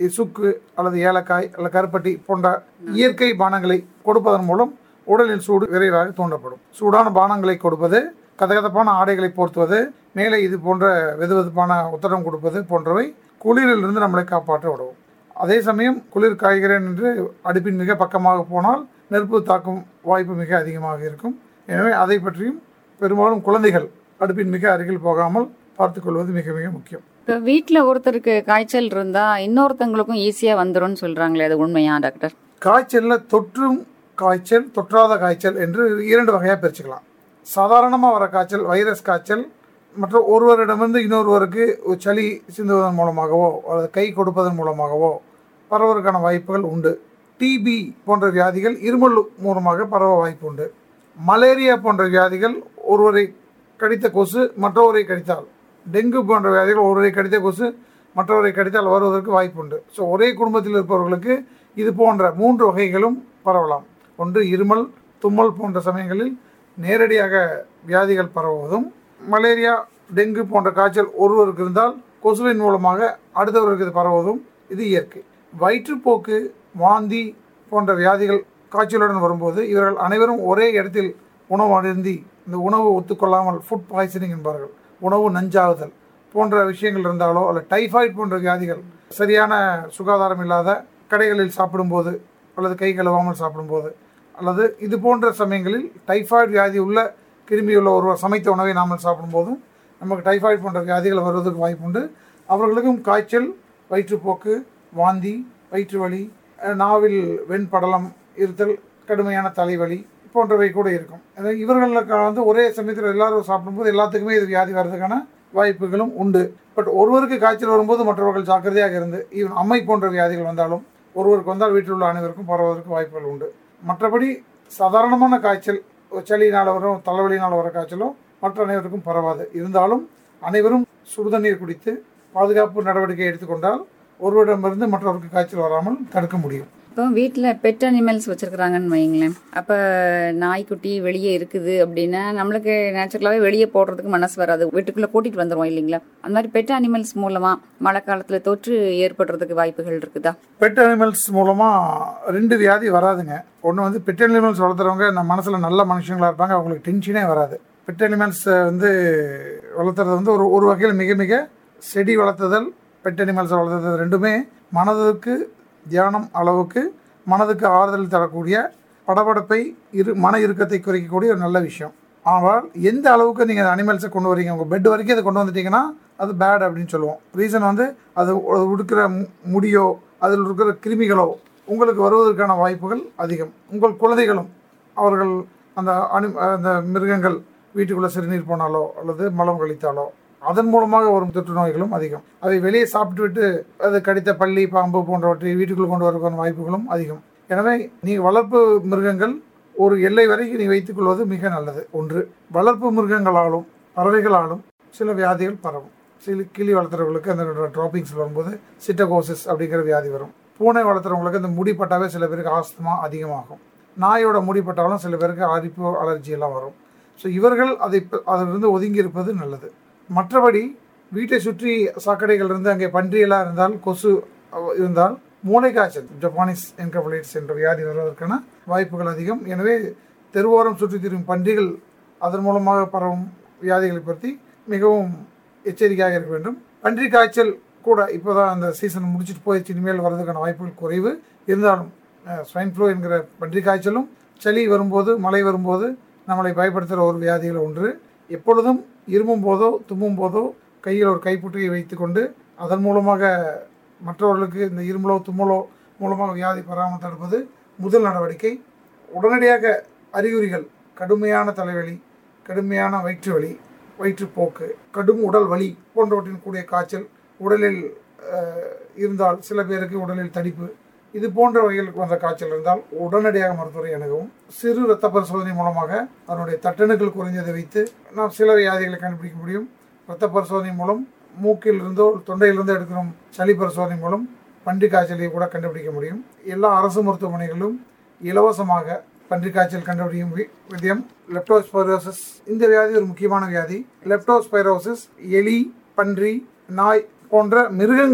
சுக்கு அல்லது ஏலக்காய் அல்லது கருப்பட்டி போன்ற இயற்கை பானங்களை கொடுப்பதன் மூலம் உடலில் சூடு விரைவாக தூண்டப்படும் சூடான பானங்களை கொடுப்பது கதகதப்பான ஆடைகளை போர்த்துவது மேலே இது போன்ற வெதுவெதுப்பான உத்தரம் கொடுப்பது போன்றவை குளிரிலிருந்து நம்மளை காப்பாற்ற உதவும் அதே சமயம் குளிர் காய்கிறேன் என்று அடுப்பின் மிக பக்கமாக போனால் நெருப்பு தாக்கும் வாய்ப்பு மிக அதிகமாக இருக்கும் எனவே அதை பற்றியும் பெரும்பாலும் குழந்தைகள் அடுப்பின் மிக அருகில் போகாமல் பார்த்துக்கொள்வது மிக மிக முக்கியம் இப்போ வீட்டில் ஒருத்தருக்கு காய்ச்சல் இருந்தா இன்னொருத்தங்களுக்கும் ஈஸியா வந்துரும்னு சொல்றாங்களே அது உண்மையா டாக்டர் காய்ச்சல்ல தொற்றும் காய்ச்சல் தொற்றாத காய்ச்சல் என்று இரண்டு வகையாக பிரிச்சுக்கலாம் சாதாரணமாக வர காய்ச்சல் வைரஸ் காய்ச்சல் மற்றும் ஒருவரிடமிருந்து இன்னொருவருக்கு ஒரு சளி சிந்துவதன் மூலமாகவோ அல்லது கை கொடுப்பதன் மூலமாகவோ பரவதற்கான வாய்ப்புகள் உண்டு டிபி போன்ற வியாதிகள் இருமல் மூலமாக பரவ வாய்ப்பு உண்டு மலேரியா போன்ற வியாதிகள் ஒருவரை கடித்த கொசு மற்றவரை கடித்தால் டெங்கு போன்ற வியாதிகள் ஒருவரை கடித்த கொசு மற்றவரை கடித்தால் வருவதற்கு வாய்ப்பு உண்டு ஸோ ஒரே குடும்பத்தில் இருப்பவர்களுக்கு இது போன்ற மூன்று வகைகளும் பரவலாம் ஒன்று இருமல் தும்மல் போன்ற சமயங்களில் நேரடியாக வியாதிகள் பரவுவதும் மலேரியா டெங்கு போன்ற காய்ச்சல் ஒருவருக்கு இருந்தால் கொசுவின் மூலமாக அடுத்தவருக்கு இது பரவுவதும் இது இயற்கை வயிற்றுப்போக்கு வாந்தி போன்ற வியாதிகள் காய்ச்சலுடன் வரும்போது இவர்கள் அனைவரும் ஒரே இடத்தில் உணவு அருந்தி இந்த உணவு ஒத்துக்கொள்ளாமல் ஃபுட் பாய்சனிங் என்பார்கள் உணவு நஞ்சாகுதல் போன்ற விஷயங்கள் இருந்தாலோ அல்லது டைஃபாய்டு போன்ற வியாதிகள் சரியான சுகாதாரம் இல்லாத கடைகளில் சாப்பிடும்போது அல்லது கை கழுவாமல் சாப்பிடும்போது அல்லது இது போன்ற சமயங்களில் டைஃபாய்டு வியாதி உள்ள கிருமி உள்ள ஒருவர் சமைத்த உணவை நாமல் சாப்பிடும்போதும் நமக்கு டைஃபாய்டு போன்ற வியாதிகள் வருவதற்கு வாய்ப்புண்டு அவர்களுக்கும் காய்ச்சல் வயிற்றுப்போக்கு வாந்தி வயிற்று வலி அஹ் நாவில் வெண்படலம் இருத்தல் கடுமையான தலைவலி போன்றவை கூட இருக்கும் அதாவது இவர்களுக்கு வந்து ஒரே சமயத்தில் எல்லாரும் சாப்பிடும்போது எல்லாத்துக்குமே இது வியாதி வர்றதுக்கான வாய்ப்புகளும் உண்டு பட் ஒருவருக்கு காய்ச்சல் வரும்போது மற்றவர்கள் ஜாக்கிரதையாக இருந்து ஈவன் அம்மை போன்ற வியாதிகள் வந்தாலும் ஒருவருக்கு வந்தால் வீட்டில் உள்ள அனைவருக்கும் பரவுவதற்கு வாய்ப்புகள் உண்டு மற்றபடி சாதாரணமான காய்ச்சல் ஒரு சளியினால் வரும் தலைவலியினால் வர காய்ச்சலோ மற்ற அனைவருக்கும் பரவாது இருந்தாலும் அனைவரும் சுடுதண்ணீர் குடித்து பாதுகாப்பு நடவடிக்கை எடுத்துக்கொண்டால் ஒருவரிடமிருந்து மற்றவருக்கு காய்ச்சல் வராமல் தடுக்க முடியும் இப்போ வீட்டில் பெட் அனிமல்ஸ் வச்சிருக்கிறாங்கன்னு வைங்களேன் அப்போ நாய்க்குட்டி வெளியே இருக்குது அப்படின்னா நம்மளுக்கு நேச்சுரலாகவே வெளியே போடுறதுக்கு மனசு வராது வீட்டுக்குள்ளே கூட்டிகிட்டு வந்துடுவோம் இல்லைங்களா அந்த மாதிரி பெட் அனிமல்ஸ் மூலமாக மழை காலத்தில் தொற்று ஏற்படுறதுக்கு வாய்ப்புகள் இருக்குதா பெட் அனிமல்ஸ் மூலமாக ரெண்டு வியாதி வராதுங்க ஒன்று வந்து பெட் அனிமல்ஸ் வளர்த்துறவங்க நம்ம மனசில் நல்ல மனுஷங்களா இருப்பாங்க அவங்களுக்கு டென்ஷனே வராது பெட் அனிமல்ஸ் வந்து வளர்த்துறது வந்து ஒரு ஒரு வகையில் மிக மிக செடி வளர்த்துதல் பெட் அனிமல்ஸ் வளர்த்துறது ரெண்டுமே மனதுக்கு தியானம் அளவுக்கு மனதுக்கு ஆறுதல் தரக்கூடிய படபடப்பை இரு மன இறுக்கத்தை குறைக்கக்கூடிய ஒரு நல்ல விஷயம் ஆனால் எந்த அளவுக்கு நீங்கள் அனிமல்ஸை கொண்டு வரீங்க உங்கள் பெட் வரைக்கும் அதை கொண்டு வந்துட்டீங்கன்னா அது பேட் அப்படின்னு சொல்லுவோம் ரீசன் வந்து அது அது உடுக்கிற மு- முடியோ அதில் இருக்கிற கிருமிகளோ உங்களுக்கு வருவதற்கான வாய்ப்புகள் அதிகம் உங்கள் குழந்தைகளும் அவர்கள் அந்த அனி அந்த மிருகங்கள் வீட்டுக்குள்ளே சிறுநீர் போனாலோ அல்லது மலம் கழித்தாலோ அதன் மூலமாக வரும் தொற்று நோய்களும் அதிகம் அதை வெளியே சாப்பிட்டு விட்டு அது கடித்த பள்ளி பாம்பு போன்றவற்றை வீட்டுக்குள் கொண்டு வரக்கான வாய்ப்புகளும் அதிகம் எனவே நீங்கள் வளர்ப்பு மிருகங்கள் ஒரு எல்லை வரைக்கும் நீ வைத்துக் கொள்வது மிக நல்லது ஒன்று வளர்ப்பு மிருகங்களாலும் பறவைகளாலும் சில வியாதிகள் பரவும் சில கிளி வளர்த்துறவங்களுக்கு அந்த ட்ராப்பிங்ஸ் வரும்போது சிட்டகோசிஸ் அப்படிங்கிற வியாதி வரும் பூனை வளர்த்துறவங்களுக்கு அந்த முடி பட்டாவே சில பேருக்கு ஆஸ்துமா அதிகமாகும் நாயோட முடி பட்டாலும் சில பேருக்கு அரிப்பு அலர்ஜி எல்லாம் வரும் ஸோ இவர்கள் அதை ப- அதிலிருந்து ஒதுங்கி இருப்பது நல்லது மற்றபடி வீட்டை சுற்றி சாக்கடைகள் இருந்து அங்கே பன்றியெல்லாம் இருந்தால் கொசு அஹ், இருந்தால் மூளை காய்ச்சல் ஜப்பானீஸ் என்கபலைட்ஸ் என்ற வியாதி வருவதற்கான வாய்ப்புகள் அதிகம் எனவே தெருவோரம் சுற்றி திரியும் பன்றிகள் அதன் மூலமாக பரவும் வியாதிகளை பற்றி மிகவும் எச்சரிக்கையாக இருக்க வேண்டும் பன்றி காய்ச்சல் கூட இப்போதான் அந்த சீசன் முடிச்சுட்டு போயிடுச்சு இனிமேல் வர்றதுக்கான வாய்ப்புகள் குறைவு இருந்தாலும் ஸ்வைன் ஃப்ளூ என்கிற பன்றி காய்ச்சலும் சளி வரும்போது மழை வரும்போது நம்மளை பயப்படுத்துகிற ஒரு வியாதிகள் ஒன்று எப்பொழுதும் இருமும் போதோ தும்மும் போதோ கையில் ஒரு கைப்புற்றியை வைத்துக்கொண்டு அதன் மூலமாக மற்றவர்களுக்கு இந்த இருமலோ தும்மலோ மூலமாக வியாதி பராமல் தடுப்பது முதல் நடவடிக்கை உடனடியாக அறிகுறிகள் கடுமையான தலைவலி கடுமையான வயிற்று வலி வயிற்றுப்போக்கு கடும் உடல் வலி போன்றவற்றின் கூடிய காய்ச்சல் உடலில் அஹ், இருந்தால் சில பேருக்கு உடலில் தடிப்பு இது போன்ற வகையில் வந்த காய்ச்சல் இருந்தால் உடனடியாக மருத்துவரை அணுகவும் சிறு இரத்த பரிசோதனை மூலமாக அதனுடைய தட்டணுக்கள் குறைஞ்சதை வைத்து நாம் சில வியாதிகளை கண்டுபிடிக்க முடியும் இரத்த பரிசோதனை மூலம் மூக்கில் இருந்தோ தொண்டையிலிருந்தோ எடுக்கிற சளி பரிசோதனை மூலம் பன்றி காய்ச்சலை கூட கண்டுபிடிக்க முடியும் எல்லா அரசு மருத்துவமனைகளிலும் இலவசமாக பன்றி காய்ச்சல் கண்டுபிடிக்கும் வி- விதயம் லெப்டோஸ்பைரோசிஸ் இந்த வியாதி ஒரு முக்கியமான வியாதி லெப்டோஸ்பைரோசிஸ் எலி பன்றி நாய் போன்ற மிருகங்கள்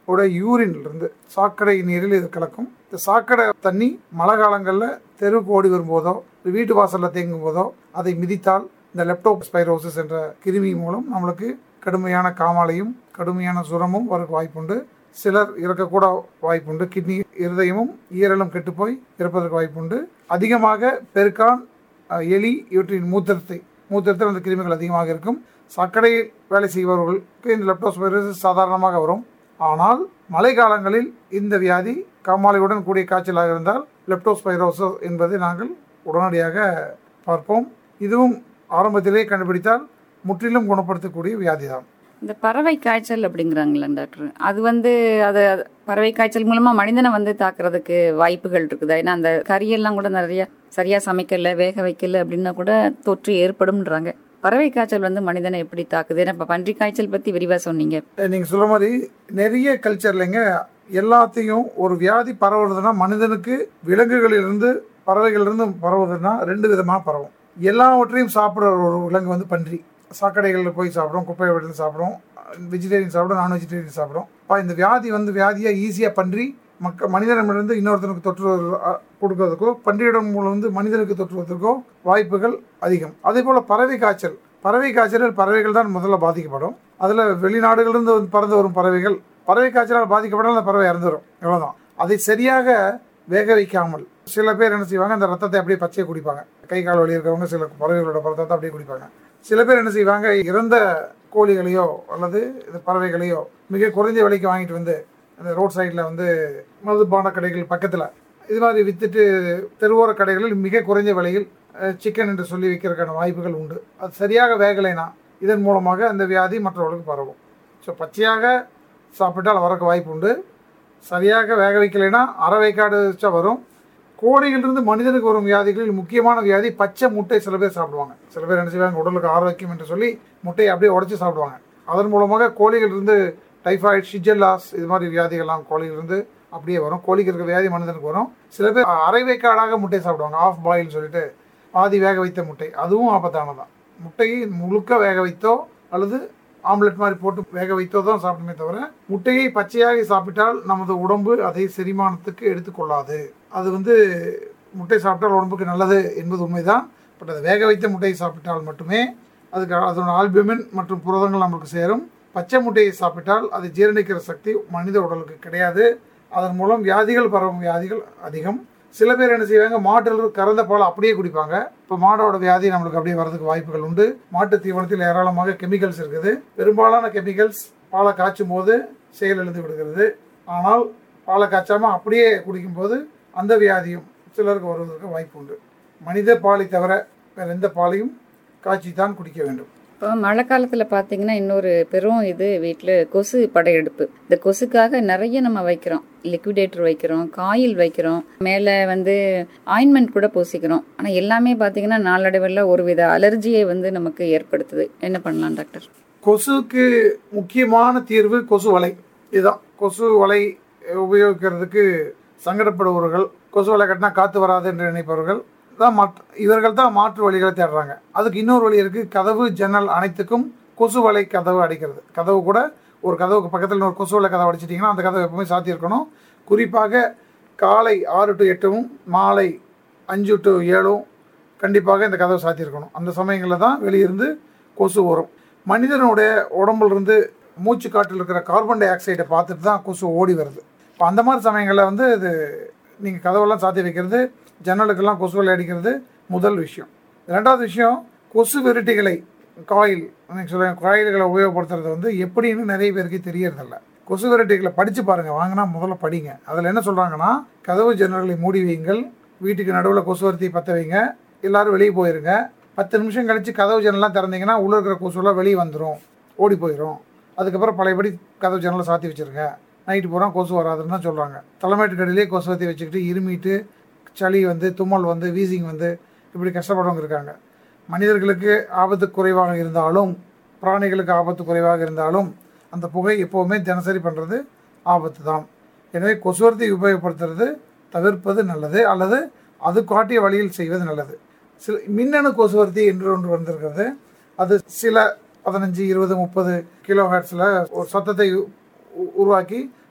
உட யூரின்ல இருந்து சாக்கடை நீரில் இது கலக்கும் இந்த சாக்கடை தண்ணி மழை காலங்களில் தெருவுக்கு ஓடி வரும்போதோ இல்ல வீட்டு வாசலில் தேங்கும் போதோ அதை மிதித்தால் இந்த லெப்டோஸ்பைரோசிஸ் என்ற கிருமி மூலம் நம்மளுக்கு கடுமையான காமாலையும் கடுமையான சுரமும் வரக்கு வாய்ப்புண்டு சிலர் இறக்கக்கூட வாய்ப்புண்டு கிட்னி இருதயமும் ஈரலும் கெட்டுப்போய் இறப்பதற்கு வாய்ப்புண்டு அதிகமாக பெருக்கான் அஹ், எலி இவற்றின் மூத்திரத்தை மூத்திரத்தில் அந்த கிருமிகள் அதிகமாக இருக்கும் சாக்கடையில் வேலை செய்பவர்களுக்கு இந்த லெப்டோஸ்பைரோசிஸ் சாதாரணமாக வரும் ஆனால் மழை காலங்களில் இந்த வியாதி காமாலையுடன் கூடிய காய்ச்சலாக இருந்தால் லெப்டோஸ்பைரோசஸ் என்பதை நாங்கள் உடனடியாக பார்ப்போம் இதுவும் ஆரம்பத்திலே கண்டுபிடித்தால் முற்றிலும் குணப்படுத்தக்கூடிய வியாதிதான் இந்த பறவை காய்ச்சல் அப்படிங்கிறாங்களா டாக்டர் அது வந்து அது அது பறவை காய்ச்சல் மூலமா மனிதனை வந்து தாக்குறதுக்கு வாய்ப்புகள் இருக்குதா ஏன்னா அந்த கறியெல்லாம் கூட நிறைய சரியா சமைக்கல வேக வைக்கல அப்படின்னா கூட தொற்று ஏற்படும்ன்றாங்க பறவை காய்ச்சல் வந்து மனிதனை எப்படி தாக்குது ஏன்னா இப்ப பன்றி காய்ச்சல் பத்தி விரிவா சொன்னீங்க நீங்கள் சொல்ற மாதிரி நிறைய கல்ச்சர்லைங்க எல்லாத்தையும் ஒரு வியாதி பரவுறதுன்னா மனிதனுக்கு விலங்குகளிலிருந்து பறவைகளிலிருந்து பரவுதுன்னா ரெண்டு விதமாக பரவும் எல்லாவற்றையும் சாப்பிட்ற ஒரு விலங்கு வந்து பன்றி சாக்கடைகளில் போய் சாப்பிடும் குப்பை விட்டு சாப்பிடும் வெஜிடேரியன் சாப்பிடும் நான் வெஜிடேரியன் சாப்பிடும் அப்போ இந்த வியாதி வந்து வியாதியாக ஈஸியாக பன்றி மக்க மனிதனிடமிருந்து இன்னொருத்தனுக்கு தொற்று அஹ், கொடுக்கறதுக்கோ பன்றியிடம் மூலம் வந்து மனிதனுக்கு தொற்றுவதற்கோ வாய்ப்புகள் அதிகம் அதே போல் பறவை காய்ச்சல் பறவை காய்ச்சலில் பறவைகள் தான் முதல்ல பாதிக்கப்படும் அதில் வெளிநாடுகளிலிருந்து வந்து பறந்து வரும் பறவைகள் பறவை காய்ச்சலால் பாதிக்கப்பட்டால் அந்த பறவை இறந்துடும் இவ்வளோதான் அதை சரியாக வேக வைக்காமல் சில பேர் என்ன செய்வாங்க அந்த ரத்தத்தை அப்படியே பச்சையை குடிப்பாங்க கை கால் வலி இருக்கிறவங்க சில பறவைகளோட ரத்தத்தை அப்படியே குடிப்பாங்க சில பேர் என்ன செய்வாங்க இறந்த கோழிகளையோ அல்லது இந்த பறவைகளையோ மிக குறைஞ்ச விலைக்கு வாங்கிட்டு வந்து அந்த ரோட் சைடில் வந்து மதுபான கடைகள் பக்கத்தில் இது மாதிரி வித்துட்டு தெருவோர கடைகளில் மிக குறைஞ்ச விலையில் சிக்கன் என்று சொல்லி விற்கிறதுக்கான வாய்ப்புகள் உண்டு அது சரியாக வேகலைனா இதன் மூலமாக அந்த வியாதி மற்றவர்களுக்கு பரவும் ஸோ பச்சையாக சாப்பிட்டால் வரக்கு வாய்ப்பு உண்டு சரியாக வேக வைக்கலைன்னா அரை வைக்காடு வச்சா வரும் கோழிகளிலிருந்து மனிதனுக்கு வரும் வியாதிகளில் முக்கியமான வியாதி பச்சை முட்டை சில பேர் சாப்பிடுவாங்க சில பேர் என்ன செய்வாங்க உடலுக்கு ஆரோக்கியம் என்று சொல்லி முட்டையை அப்படியே உடைச்சு சாப்பிடுவாங்க அதன் மூலமாக கோழிகளிலிருந்து டைஃபாய்டு ஷிஜல்லாஸ் இது மாதிரி வியாதிகள்லாம் கோழிகளிலிருந்து அப்படியே வரும் கோழிக்கு இருக்க வியாதி மனிதனுக்கு வரும் சில பேர் அரை வேக்காடாக முட்டை சாப்பிடுவாங்க ஆஃப் பாயில் சொல்லிட்டு பாதி வேக வைத்த முட்டை அதுவும் ஆபத்தானதான் முட்டையை முழுக்க வேக வைத்தோ அல்லது ஆம்லெட் மாதிரி போட்டு வேக வைத்தோ தான் சாப்பிடுமே தவிர முட்டையை பச்சையாக சாப்பிட்டால் நமது உடம்பு அதை செரிமானத்துக்கு எடுத்துக்கொள்ளாது அது வந்து முட்டை சாப்பிட்டால் உடம்புக்கு நல்லது என்பது உண்மைதான் பட் அதை வேக வைத்த முட்டையை சாப்பிட்டால் மட்டுமே அதுக்கு அதோட ஆல்புமின் மற்றும் புரதங்கள் நமக்கு சேரும் பச்சை முட்டையை சாப்பிட்டால் அதை ஜீரணிக்கிற சக்தி மனித உடலுக்கு கிடையாது அதன் மூலம் வியாதிகள் பரவும் வியாதிகள் அதிகம் சில பேர் என்ன செய்வாங்க மாட்டில் கறந்த பால் அப்படியே குடிப்பாங்க இப்போ மாடோட வியாதி நம்மளுக்கு அப்படியே வரதுக்கு வாய்ப்புகள் உண்டு மாட்டு தீவனத்தில் ஏராளமாக கெமிக்கல்ஸ் இருக்குது பெரும்பாலான கெமிக்கல்ஸ் பாலை காய்ச்சும் போது செயலிழந்து விடுகிறது ஆனால் பாலை காய்ச்சாம அப்படியே குடிக்கும்போது அந்த வியாதியும் சிலருக்கு வருவதற்கு வாய்ப்பு உண்டு மனித பாலை தவிர வேற எந்த பாலையும் காய்ச்சி தான் குடிக்க வேண்டும் இப்போ மழை காலத்துல பாத்தீங்கன்னா இன்னொரு பெரும் இது வீட்டில் கொசு படையெடுப்பு இந்த கொசுக்காக நிறைய நம்ம வைக்கிறோம் லிக்விடேட்டர் வைக்கிறோம் காயில் வைக்கிறோம் மேலே வந்து ஆயின்மெண்ட் கூட பூசிக்கிறோம் ஆனால் எல்லாமே பார்த்தீங்கன்னா நாளடைவில் ஒரு வித அலர்ஜியை வந்து நமக்கு ஏற்படுத்துது என்ன பண்ணலாம் டாக்டர் கொசுக்கு முக்கியமான தீர்வு கொசு வலை இதுதான் கொசு வலை உபயோகிக்கிறதுக்கு சங்கடப்படுபவர்கள் கொசு வலை கட்டினா காற்று வராது என்று நினைப்பவர்கள் தான் மாற்று இவர்கள் தான் மாற்று வழிகளை தேடுறாங்க அதுக்கு இன்னொரு வழி இருக்குது கதவு ஜன்னல் அனைத்துக்கும் கொசு வலை கதவு அடிக்கிறது கதவு கூட ஒரு கதவுக்கு பக்கத்தில் ஒரு கொசு வலை கதவு அடிச்சிட்டிங்கன்னா அந்த கதவு எப்பவுமே சாத்தி இருக்கணும் குறிப்பாக காலை ஆறு டு எட்டும் மாலை அஞ்சு டு ஏழும் கண்டிப்பாக இந்த கதவை சாத்தியிருக்கணும் அந்த சமயங்களில் தான் வெளியிருந்து கொசு வரும் மனிதனுடைய உடம்புல இருந்து மூச்சு காற்றில் இருக்கிற கார்பன் டை ஆக்சைடை பார்த்துட்டு தான் கொசு ஓடி வருது இப்போ அந்த மாதிரி சமயங்களில் வந்து இது நீங்கள் கதவெல்லாம் சாத்தி வைக்கிறது ஜன்னலுக்கெல்லாம் கொசுவலை அடிக்கிறது முதல் விஷயம் ரெண்டாவது விஷயம் கொசு விரட்டிகளை காயில் நீங்கள் சொல்ல காயில்களை உபயோகப்படுத்துறது வந்து எப்படின்னு நிறைய பேருக்கு தெரியறதில்ல கொசு விரட்டிகளை படித்து பாருங்கள் வாங்கினா முதல்ல படிங்க அதில் என்ன சொல்கிறாங்கன்னா கதவு ஜன்னல்களை மூடி வையுங்கள் வீட்டுக்கு நடுவில் கொசுவர்த்தி பற்ற வைங்க எல்லாரும் வெளியே போயிருங்க பத்து நிமிஷம் கழித்து கதவு ஜன்னல்லாம் திறந்தீங்கன்னா உள்ளே இருக்கிற கொசுலாம் வெளியே வந்துடும் ஓடி போயிடும் அதுக்கப்புறம் பழையபடி கதவு ஜன்னலை சாத்தி வச்சுருங்க நைட்டு பூரா கொசு வராதுன்னு தான் சொல்கிறாங்க தலைமைட்டு கடையிலே கொசு வத்தி வச்சுக்கிட்டு இருமிட்டு சளி வந்து தும்மல் வந்து வீசிங் வந்து இப்படி கஷ்டப்படுறவங்க இருக்காங்க மனிதர்களுக்கு ஆபத்து குறைவாக இருந்தாலும் பிராணிகளுக்கு ஆபத்து குறைவாக இருந்தாலும் அந்த புகை எப்போவுமே தினசரி பண்ணுறது ஆபத்து தான் எனவே கொசுவர்த்தி உபயோகப்படுத்துறது தவிர்ப்பது நல்லது அல்லது அது காட்டிய வழியில் செய்வது நல்லது சில மின்னணு கொசுவர்த்தி என்று ஒன்று வந்திருக்கிறது அது சில பதினஞ்சு இருபது முப்பது கிலோ ஹேட்ஸில் ஒரு சத்தத்தை உ- உருவாக்கி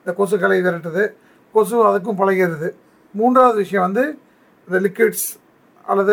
இந்த கொசுக்களை விரட்டுது கொசு அதுக்கும் பழகிறது மூன்றாவது விஷயம் வந்து இந்த லிக்விட்ஸ் அல்லது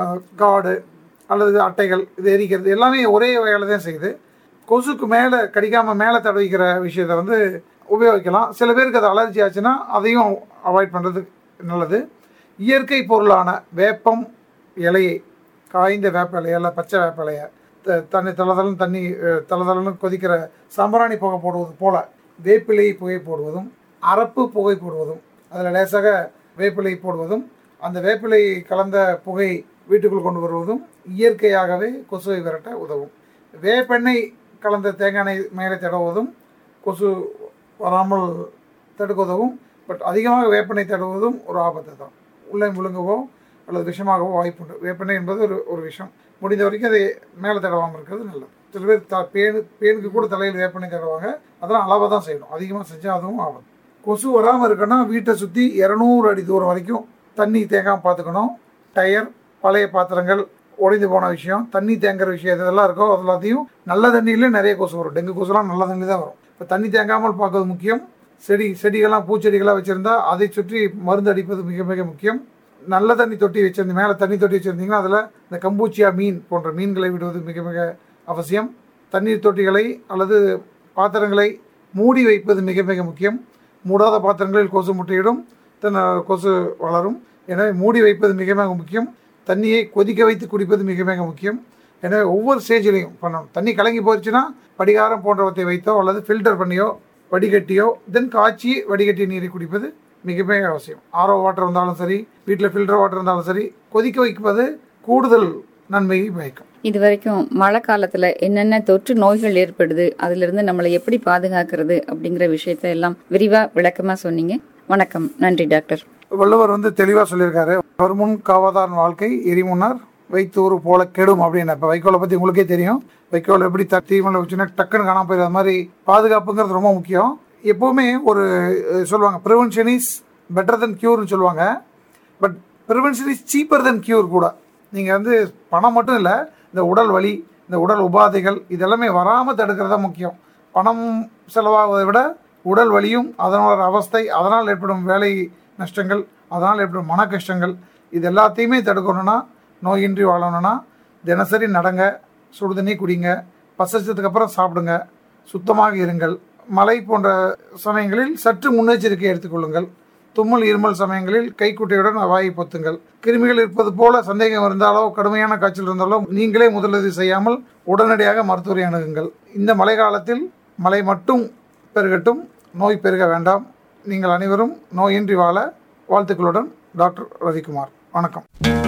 காடு அல்லது அட்டைகள் இது எரிக்கிறது எல்லாமே ஒரே வகையில் தான் செய்யுது கொசுக்கு மேலே கடிக்காமல் மேலே தடவிக்கிற விஷயத்தை வந்து உபயோகிக்கலாம் சில பேருக்கு அது அலர்ஜி ஆச்சுன்னா அதையும் அவாய்ட் பண்ணுறது நல்லது இயற்கை பொருளான வேப்பம் இலையை காய்ந்த வேப்ப இலையை பச்சை வேப்ப இலையை த- தண்ணி தளதளன்னு தண்ணி அஹ், தளதளன்னு கொதிக்கிற சாம்பிராணி புகை போடுவது போல வேப்பிலை புகை போடுவதும் அரப்பு புகை போடுவதும் அதில் லேசாக வேப்பிலை போடுவதும் அந்த வேப்பிலை கலந்த புகை வீட்டுக்குள் கொண்டு வருவதும் இயற்கையாகவே கொசுவை விரட்ட உதவும் வேப்பெண்ணெய் கலந்த தேங்காய் எண்ணெய் மேலே தடவுவதும் கொசு வராமல் தடுக்க உதவும் பட் அதிகமாக வேப்பெண்ணெய் தடவுவதும் ஒரு ஆபத்து தான் உள்ளே முழுங்கவோ அல்லது விஷமாகவோ வாய்ப்புண்டு வேப்பெண்ணெய் என்பது ஒரு ஒரு விஷம் முடிந்த வரைக்கும் அதை மேலே தடவாமல் இருக்கிறது நல்லது சில பேர் த பேனு பேனுக்கு கூட தலையில் வேப்பெண்ணெய் தடவாங்க அதெல்லாம் அளவாக தான் செய்யணும் அதிகமாக செஞ்சால் அதுவும் ஆபத்து கொசு வராமல் இருக்குன்னா வீட்டை சுற்றி இரநூறு அடி தூரம் வரைக்கும் தண்ணி தேங்காமல் பார்த்துக்கணும் டயர் பழைய பாத்திரங்கள் உடைந்து போன விஷயம் தண்ணி தேங்குற விஷயம் எது இதெல்லாம் இருக்கோ அது எல்லாத்தையும் நல்ல தண்ணியிலே நிறைய கொசு வரும் டெங்கு கொசுலாம் நல்ல தண்ணி தான் வரும் இப்போ தண்ணி தேங்காமல் பார்க்கறது முக்கியம் செடி செடிகள்லாம் பூச்செடிகளாக வச்சுருந்தா அதை சுற்றி மருந்து அடிப்பது மிக மிக முக்கியம் நல்ல தண்ணி தொட்டி வச்சிருந்து மேலே தண்ணி தொட்டி வச்சுருந்தீங்கன்னா அதில் இந்த கம்பூச்சியா மீன் போன்ற மீன்களை விடுவது மிக மிக அவசியம் தண்ணீர் தொட்டிகளை அல்லது பாத்திரங்களை மூடி வைப்பது மிக மிக முக்கியம் மூடாத பாத்திரங்களில் கொசு முட்டையிடும் தென் கொசு வளரும் எனவே மூடி வைப்பது மிக மிக முக்கியம் தண்ணியை கொதிக்க வைத்து குடிப்பது மிக மிக முக்கியம் எனவே ஒவ்வொரு ஸ்டேஜ்லையும் பண்ணணும் தண்ணி கலங்கி போயிடுச்சுன்னா படிகாரம் போன்றவற்றை வைத்தோ அல்லது ஃபில்டர் பண்ணியோ வடிகட்டியோ தென் காய்ச்சி வடிகட்டி நீரை குடிப்பது மிக மிக அவசியம் ஆரோ வாட்டர் இருந்தாலும் சரி வீட்டில் ஃபில்டர் வாட்டர் இருந்தாலும் சரி கொதிக்க வைப்பது கூடுதல் நன்மையை பயக்கும் இது வரைக்கும் மழை காலத்துல என்னென்ன தொற்று நோய்கள் ஏற்படுது அதுல இருந்து நம்மளை எப்படி பாதுகாக்கிறது அப்படிங்கிற விஷயத்தை எல்லாம் விரிவா விளக்கமா சொன்னீங்க வணக்கம் நன்றி டாக்டர் வள்ளுவர் வந்து தெளிவாக சொல்லியிருக்காரு வருமுன் காவதான் வாழ்க்கை எரிமுன்னார் வைத்தூறு போல கெடும் அப்படின்னு இப்போ வைக்கோலை பற்றி உங்களுக்கே தெரியும் வைக்கோல் எப்படி த தீவனில் வச்சுன்னா டக்குன்னு காணாம போயிடுற மாதிரி பாதுகாப்புங்கிறது ரொம்ப முக்கியம் எப்போவுமே ஒரு அஹ், சொல்லுவாங்க ப்ரிவென்ஷன் இஸ் பெட்டர் தென் க்யூர்னு சொல்லுவாங்க but prevention is cheaper than cure கூட நீங்கள் வந்து பணம் மட்டும் இல்லை இந்த உடல் வலி இந்த உடல் உபாதைகள் இதெல்லாமே வராமல் தடுக்கிறது தான் முக்கியம் பணம் செலவாகுவதை விட உடல் வலியும் அதனால் வர அவஸ்தை அதனால் ஏற்படும் வேலை நஷ்டங்கள் அதனால் ஏற்படும் மன கஷ்டங்கள் இது எல்லாத்தையுமே தடுக்கணும்னா நோயின்றி வாழணும்னா தினசரி நடங்க சுடுதண்ணி குடிங்க பசிச்சதுக்கு அப்புறம் சாப்பிடுங்க சுத்தமாக இருங்கள் மழை போன்ற சமயங்களில் சற்று முன்னெச்சரிக்கை எடுத்துக்கொள்ளுங்கள் தும்மல் இருமல் சமயங்களில் கைக்குட்டையுடன் வாயை பொத்துங்கள் கிருமிகள் இருப்பது போல சந்தேகம் இருந்தாலோ கடுமையான காய்ச்சல் இருந்தாலோ நீங்களே முதலுதவி செய்யாமல் உடனடியாக மருத்துவரை அணுகுங்கள் இந்த மழை காலத்தில் மழை மட்டும் பெருகட்டும் நோய் பெருக வேண்டாம் நீங்கள் அனைவரும் நோயின்றி வாழ வாழ்த்துக்களுடன் டாக்டர் ரவிக்குமார் வணக்கம்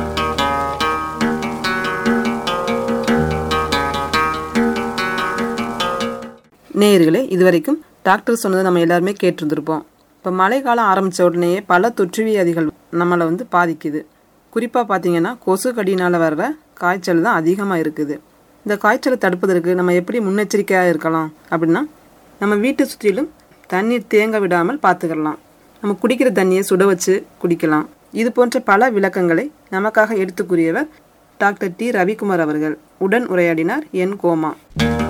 நேயர்களே இதுவரைக்கும் டாக்டர் சொன்னதை நம்ம எல்லாருமே கேட்டிருந்திருப்போம் இப்போ மழைக்காலம் ஆரம்பித்த உடனேயே பல தொற்றுவியாதிகள் நம்மளை வந்து பாதிக்குது குறிப்பாக பார்த்தீங்கன்னா கொசு கடினால் வர்ற காய்ச்சல் தான் அதிகமாக இருக்குது இந்த காய்ச்சலை தடுப்பதற்கு நம்ம எப்படி முன்னெச்சரிக்கையாக இருக்கலாம் அப்படின்னா நம்ம வீட்டு சுற்றிலும் தண்ணீர் தேங்க விடாமல் பார்த்துக்கலாம் நம்ம குடிக்கிற தண்ணியை சுட வச்சு குடிக்கலாம் இது போன்ற பல விளக்கங்களை நமக்காக எடுத்து கூறியவர் டாக்டர் டி ரவிக்குமார் அவர்கள் உடன் உரையாடினார் என் கோமா